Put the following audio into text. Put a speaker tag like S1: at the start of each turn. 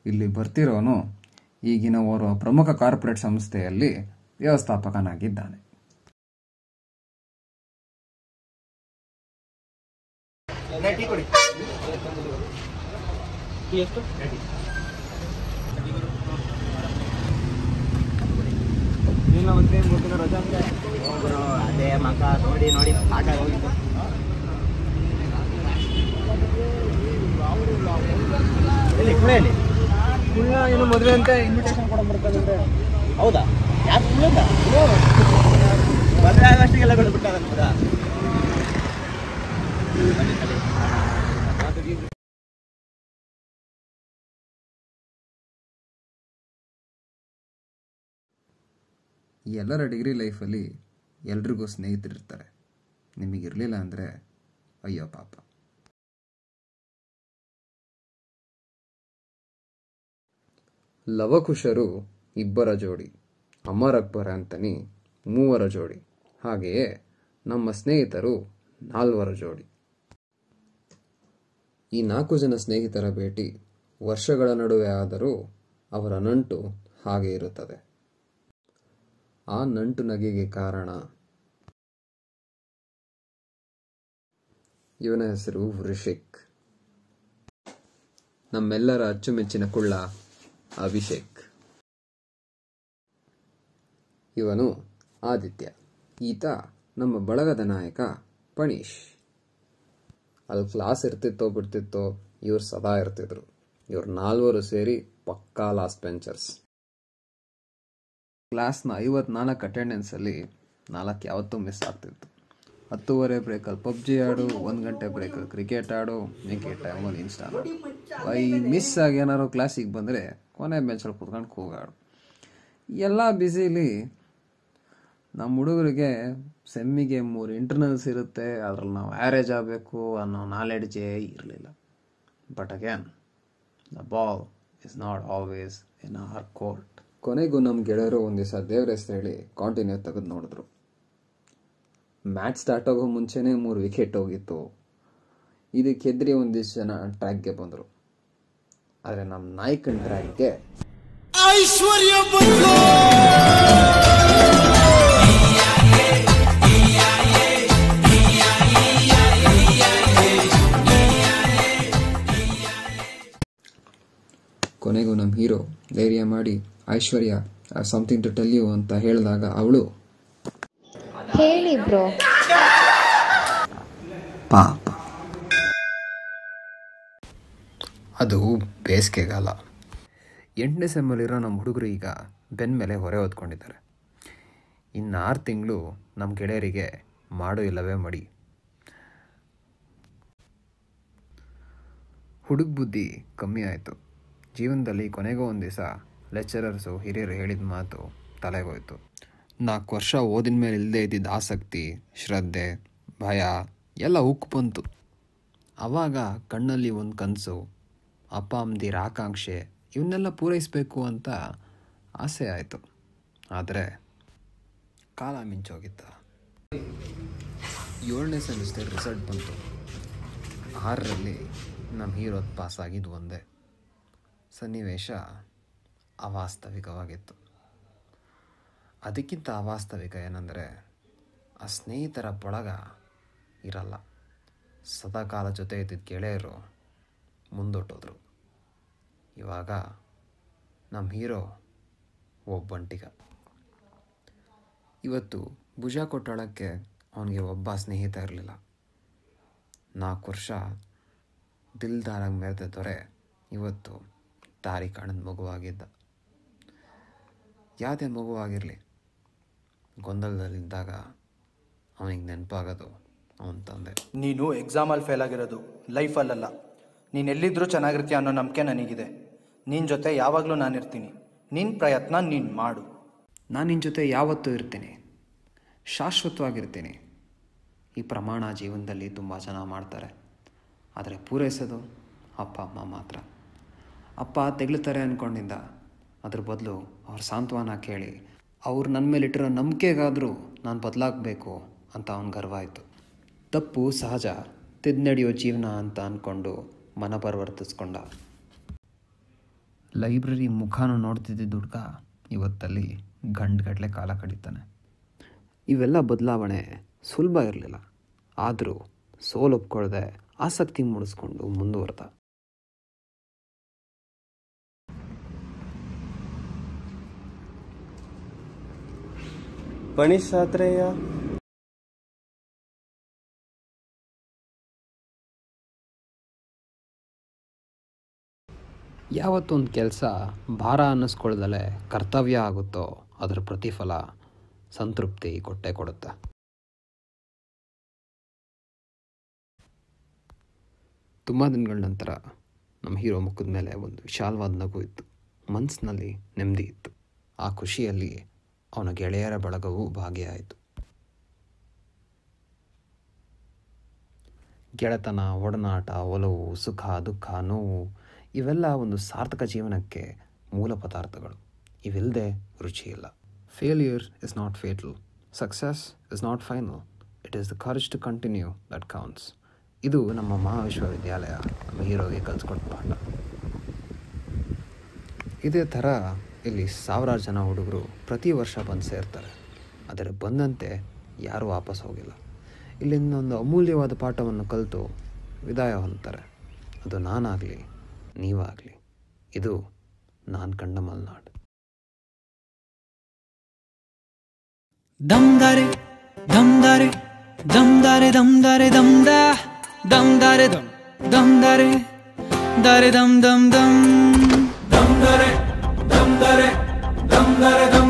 S1: ಇಲ್ಲಿ ಬರ್ತಿರೋನು ಈಗಿನ ಓರ್ವ ಪ್ರಮುಖ ಕಾರ್ಪೊರೇಟ್ ಸಂಸ್ಥೆಯಲ್ಲಿ ವ್ಯವಸ್ಥಾಪಕನಾಗಿದ್ದಾನೆ
S2: ಅದೇ ಮಕ ನೋಡಿ ನೋಡಿ ಸಾಕಾಗಿ ಹೋಗಿತ್ತು ಎಲ್ಲಿ ಕುಳಿಯಲ್ಲಿ
S3: ಕುಳ್ಳ ಏನು ಮದುವೆ ಅಂತ ಇನ್ವಿಟೇಷನ್ ಕೊಡ ಬರ್ತಾನೆ
S2: ಹೌದಾ ಯಾಕೆ ಕುಳಿಂದ ಮದುವೆ ಆಗೋಷ್ಟಿಗೆಲ್ಲ ಕೊಡ್ಬಿಟ್ಟಾರ ಹೌದಾ
S1: ಎಲ್ಲರ ಡಿಗ್ರಿ ಲೈಫಲ್ಲಿ ಎಲ್ರಿಗೂ ಸ್ನೇಹಿತರಿರ್ತಾರೆ ನಿಮಗಿರಲಿಲ್ಲ ಅಂದರೆ ಅಯ್ಯೋ ಪಾಪ ಲವಕುಶರು ಇಬ್ಬರ ಜೋಡಿ ಅಮರ್ ಅಕ್ಬರ್ ಆಂಟನಿ ಮೂವರ ಜೋಡಿ ಹಾಗೆಯೇ ನಮ್ಮ ಸ್ನೇಹಿತರು ನಾಲ್ವರ ಜೋಡಿ ಈ ನಾಲ್ಕು ಜನ ಸ್ನೇಹಿತರ ಭೇಟಿ ವರ್ಷಗಳ ನಡುವೆ ಆದರೂ ಅವರ ನಂಟು ಹಾಗೆ ಇರುತ್ತದೆ ಆ ನಂಟು ನಗೆಗೆ ಕಾರಣ ಇವನ ಹೆಸರು ವೃಷಿಕ್ ನಮ್ಮೆಲ್ಲರ ಅಚ್ಚುಮೆಚ್ಚಿನ ಕುಳ್ಳ ಅಭಿಷೇಕ್ ಇವನು ಆದಿತ್ಯ ಈತ ನಮ್ಮ ಬಳಗದ ನಾಯಕ ಪಣೀಶ್ ಅಲ್ಲಿ ಕ್ಲಾಸ್ ಇರ್ತಿತ್ತೋ ಬಿಡ್ತಿತ್ತೋ ಇವ್ರು ಸದಾ ಇರ್ತಿದ್ರು ಇವ್ರು ನಾಲ್ವರು ಸೇರಿ ಪಕ್ಕಾ ಲಾಸ್ಟ್ ಬೆಂಚರ್ಸ್ ಕ್ಲಾಸ್ನ ಐವತ್ನಾಲ್ಕು ಅಟೆಂಡೆನ್ಸಲ್ಲಿ ನಾಲ್ಕು ಯಾವತ್ತೂ ಮಿಸ್ ಆಗ್ತಿತ್ತು ಹತ್ತೂವರೆ ಬ್ರೇಕಲ್ಲಿ ಪಬ್ಜಿ ಆಡು ಒಂದು ಗಂಟೆ ಬ್ರೇಕಲ್ಲಿ ಕ್ರಿಕೆಟ್ ಆಡು ಮಿಕ್ಕಿ ಟೈಮಲ್ಲಿ ಇನ್ಸ್ಟಾ ನೋಡು ಬೈ ಮಿಸ್ ಆಗಿ ಏನಾದ್ರು ಕ್ಲಾಸಿಗೆ ಬಂದರೆ ಕೊನೆ ಬೆಂಚಲ್ಲಿ ಕುತ್ಕೊಂಡು ಕೂಗಾಡು ಎಲ್ಲ ಬ್ಯುಸಿಲಿ ನಮ್ಮ ಹುಡುಗರಿಗೆ ಸೆಮ್ಮಿಗೆ ಮೂರು ಇಂಟರ್ನಲ್ಸ್ ಇರುತ್ತೆ ಅದ್ರಲ್ಲಿ ನಾವು ಆ್ಯಾರೇಜ್ ಆಗಬೇಕು ಅನ್ನೋ ನಾಲೆಡ್ಜೇ ಇರಲಿಲ್ಲ but again the ball is not always in our court ಕೊನೆಗೂ ನಮ್ಮ ಗೆಳೆಯರು ಒಂದು ದಿವಸ ದೇವ್ರ ಹೆಸರು ಹೇಳಿ ಕಾಂಟಿನ್ಯೂ ತೆಗೆದು ನೋಡಿದ್ರು ಮ್ಯಾಚ್ ಸ್ಟಾರ್ಟ್ ಆಗೋ ಮುಂಚೆನೇ ಮೂರು ವಿಕೆಟ್ ಹೋಗಿತ್ತು ಇದಕ್ಕೆ ಎದ್ರಿ ಒಂದಿಷ್ಟು ಜನ ಟ್ರ್ಯಾಕ್ಗೆ ಬಂದರು ಆದರೆ ನಮ್ಮ ನಾಯಕನ ಟ್ರ್ಯಾಕ್ಗೆ ಕೊನೆಗೂ ನಮ್ಮ ಹೀರೋ ಧೈರ್ಯ ಮಾಡಿ Aishwarya something to tell you ಅಂತ ಹೇಳಿದಾಗ ಅವಳು
S4: ಹೇಳಿ ಬ್ರೋ
S1: ಪಾಪ ಅದು ಬೇಸಿಗೆಗಾಲ ಎಂಟನೇ ಸೆಮ್ಮಲ್ಲಿರೋ ನಮ್ಮ ಹುಡುಗರು ಈಗ ಬೆನ್ನ ಮೇಲೆ ಹೊರೆ ಹೊತ್ಕೊಂಡಿದ್ದಾರೆ ಇನ್ನು ಆರು ತಿಂಗಳು ನಮ್ಮ ಗೆಳೆಯರಿಗೆ ಮಾಡು ಇಲ್ಲವೇ ಮಡಿ ಹುಡುಗ ಬುದ್ಧಿ ಕಮ್ಮಿ ಆಯಿತು ಜೀವನದಲ್ಲಿ ಕೊನೆಗೂ ಒಂದು ದಿವಸ ಲೆಕ್ಚರರ್ಸು ಹಿರಿಯರು ಹೇಳಿದ ಮಾತು ತಲೆಗೋಯ್ತು ನಾಲ್ಕು ವರ್ಷ ಓದಿನ ಮೇಲೆ ಇಲ್ಲದೆ ಇದ್ದಿದ್ದ ಆಸಕ್ತಿ ಶ್ರದ್ಧೆ ಭಯ ಎಲ್ಲ ಉಕ್ಕು ಬಂತು ಆವಾಗ ಕಣ್ಣಲ್ಲಿ ಒಂದು ಕನಸು ಅಪ್ಪ ಅಮ್ಮದಿರ ಆಕಾಂಕ್ಷೆ ಇವನ್ನೆಲ್ಲ ಪೂರೈಸಬೇಕು ಅಂತ ಆಸೆ ಆಯಿತು ಆದರೆ ಕಾಲ ಮಿಂಚೋಗಿತ್ತ ಏಳನೇ ಸೆಮಿಸ್ಟರ್ ರಿಸಲ್ಟ್ ಬಂತು ಆರರಲ್ಲಿ ನಮ್ಮ ಹೀರೋದು ಪಾಸ್ ಆಗಿದ್ದು ಒಂದೇ ಸನ್ನಿವೇಶ ಅವಾಸ್ತವಿಕವಾಗಿತ್ತು ಅದಕ್ಕಿಂತ ಅವಾಸ್ತವಿಕ ಏನಂದರೆ ಆ ಸ್ನೇಹಿತರ ಬಳಗ ಇರಲ್ಲ ಸದಾಕಾಲ ಜೊತೆ ಇದ್ದಿದ್ದ ಗೆಳೆಯರು ಮುಂದೊಟ್ಟೋದ್ರು ಇವಾಗ ನಮ್ಮ ಹೀರೋ ಒಬ್ಬಂಟಿಗ ಇವತ್ತು ಭುಜ ಕೊಟ್ಟಾಳಕ್ಕೆ ಅವನಿಗೆ ಒಬ್ಬ ಸ್ನೇಹಿತ ಇರಲಿಲ್ಲ ನಾಲ್ಕು ವರ್ಷ ದಿಲ್ದಾರಾಗಿ ಮೆರೆದ ದೊರೆ ಇವತ್ತು ದಾರಿ ಕಾಣದ ಮಗುವಾಗಿದ್ದ ಯಾವುದೇ ಮಗುವಾಗಿರಲಿ ಗೊಂದಲದಲ್ಲಿದ್ದಾಗ ಅವನಿಗೆ ನೆನಪಾಗೋದು ಅವನ ತಂದೆ
S5: ನೀನು ಎಕ್ಸಾಮಲ್ಲಿ ಫೇಲ್ ಆಗಿರೋದು ಲೈಫಲ್ಲಲ್ಲ ನೀನು ಎಲ್ಲಿದ್ದರೂ ಚೆನ್ನಾಗಿರ್ತೀಯ ಅನ್ನೋ ನಂಬಿಕೆ ನನಗಿದೆ ನಿನ್ನ ಜೊತೆ ಯಾವಾಗಲೂ ನಾನಿರ್ತೀನಿ ನಿನ್ನ ಪ್ರಯತ್ನ ನೀನು ಮಾಡು
S1: ನಾನು ನಿನ್ನ ಜೊತೆ ಯಾವತ್ತೂ ಇರ್ತೀನಿ ಶಾಶ್ವತವಾಗಿರ್ತೀನಿ ಈ ಪ್ರಮಾಣ ಜೀವನದಲ್ಲಿ ತುಂಬ ಜನ ಮಾಡ್ತಾರೆ ಆದರೆ ಪೂರೈಸೋದು ಅಪ್ಪ ಅಮ್ಮ ಮಾತ್ರ ಅಪ್ಪ ತೆಗಳುತ್ತಾರೆ ಅಂದ್ಕೊಂಡಿದ್ದ ಅದ್ರ ಬದಲು ಅವ್ರ ಸಾಂತ್ವನ ಕೇಳಿ ಅವ್ರು ನನ್ನ ಮೇಲಿಟ್ಟಿರೋ ನಂಬಿಕೆಗಾದರೂ ನಾನು ಬದಲಾಗಬೇಕು ಅಂತ ಅವನ ಗರ್ವ ಆಯಿತು ತಪ್ಪು ಸಹಜ ತಿದ್ದು ನಡೆಯೋ ಜೀವನ ಅಂತ ಅಂದ್ಕೊಂಡು ಮನ ಪರಿವರ್ತಿಸ್ಕೊಂಡ ಲೈಬ್ರರಿ ಮುಖಾನು ನೋಡ್ತಿದ್ದಿದ್ದ ಹುಡುಗ ಇವತ್ತಲ್ಲಿ ಗಂಟುಗಟ್ಟಲೆ ಕಾಲ ಕಳೀತಾನೆ ಇವೆಲ್ಲ ಬದಲಾವಣೆ ಸುಲಭ ಇರಲಿಲ್ಲ ಆದರೂ ಸೋಲೊಪ್ಕೊಳ್ಳದೆ ಆಸಕ್ತಿ ಮೂಡಿಸ್ಕೊಂಡು ಮುಂದುವರೆದ
S3: ಪಣಿಸಾತ್ರೇಯ
S1: ಯಾವತ್ತೊಂದು ಕೆಲಸ ಭಾರ ಅನ್ನಿಸ್ಕೊಳ್ದಲೆ ಕರ್ತವ್ಯ ಆಗುತ್ತೋ ಅದರ ಪ್ರತಿಫಲ ಸಂತೃಪ್ತಿ ಕೊಟ್ಟೆ ಕೊಡುತ್ತೆ ತುಂಬ ದಿನಗಳ ನಂತರ ನಮ್ಮ ಹೀರೋ ಮುಖದ ಮೇಲೆ ಒಂದು ವಿಶಾಲವಾದ ನಗು ಇತ್ತು ಮನಸ್ಸಿನಲ್ಲಿ ನೆಮ್ಮದಿ ಇತ್ತು ಆ ಖುಷಿಯಲ್ಲಿ ಅವನ ಗೆಳೆಯರ ಬಳಗವೂ ಭಾಗಿಯಾಯಿತು ಗೆಳೆತನ ಒಡನಾಟ ಒಲವು ಸುಖ ದುಃಖ ನೋವು ಇವೆಲ್ಲ ಒಂದು ಸಾರ್ಥಕ ಜೀವನಕ್ಕೆ ಮೂಲ ಪದಾರ್ಥಗಳು ಇವಿಲ್ಲದೆ ರುಚಿ ಇಲ್ಲ failure is not fatal success is not final it is the courage to continue that counts ಇದು ನಮ್ಮ ಮಹಾವಿಶ್ವವಿದ್ಯಾಲಯ ನಮ್ಮ ಹೀರೋಗೆ ಕಲಿಸ್ಕೊಟ್ಟ ಪಾಠ ಇದೇ ಥರ ಇಲ್ಲಿ ಸಾವಿರಾರು ಜನ ಹುಡುಗರು ಪ್ರತಿ ವರ್ಷ ಬಂದು ಸೇರ್ತಾರೆ ಆದರೆ ಬಂದಂತೆ ಯಾರೂ ವಾಪಸ್ ಹೋಗಿಲ್ಲ ಇಲ್ಲಿಂದ ಒಂದು ಅಮೂಲ್ಯವಾದ ಪಾಠವನ್ನು ಕಲಿತು ವಿದಾಯ ಹೊಂದ್ತಾರೆ ಅದು ನಾನಾಗಲಿ ನೀವಾಗಲಿ ಇದು ನಾನು ಕಂಡ Malenadu
S6: dum dare dum dare dum dare dum dare dum da dum dare dum dum dare dare dum dum dum dum dare dum dare dum dare dum